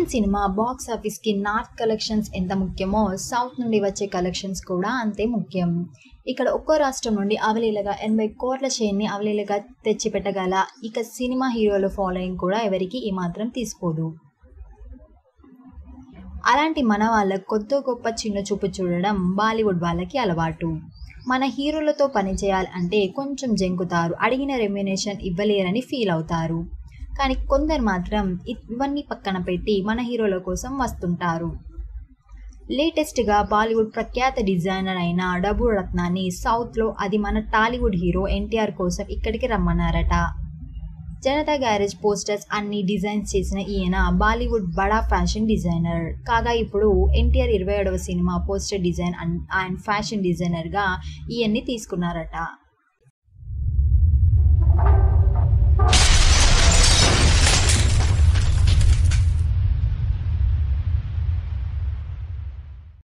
Iran cinema box ఆఫీస్కి north collections ఎంత ముఖ్యమో సౌత్ నుండి వచ్చే కలెక్షన్స్ కూడా అంతే ముఖ్యం ఇక్కడ ఒక్కో రాష్ట్రం నుండి అవలీలగా ఎనభై కోట్ల షేర్ని అవలీలగా తెచ్చిపెట్టగల ఇక సినిమా హీరోల ఫాలోయింగ్ కూడా ఎవరికి ఏమాత్రం తీసిపోదు అలాంటి మన వాళ్ళ కొత్త గొప్ప చిన్న చూపు చూడడం బాలీవుడ్ వాళ్ళకి అలవాటు మన హీరోలతో పనిచేయాలి అంటే కొంచెం జంకుతారు అడిగిన రెమ్యునేషన్ ఇవ్వలేరని ఫీల్ అవుతారు కానీ కొందరు మాత్రం ఇవన్నీ పక్కన పెట్టి మన హీరోల కోసం వస్తుంటారు లేటెస్ట్గా బాలీవుడ్ ప్రఖ్యాత డిజైనర్ అయిన డబు రత్నాన్ని సౌత్లో అది మన టాలీవుడ్ హీరో ఎన్టీఆర్ కోసం ఇక్కడికి రమ్మన్నారట జనతా గ్యారేజ్ పోస్టర్స్ అన్ని డిజైన్స్ చేసిన ఈయన బాలీవుడ్ బడా ఫ్యాషన్ డిజైనర్ కాగా ఇప్పుడు ఎన్టీఆర్ ఇరవై ఏడవ cinema poster design and fashion డిజైనర్గా ఈయన్ని తీసుకున్నారట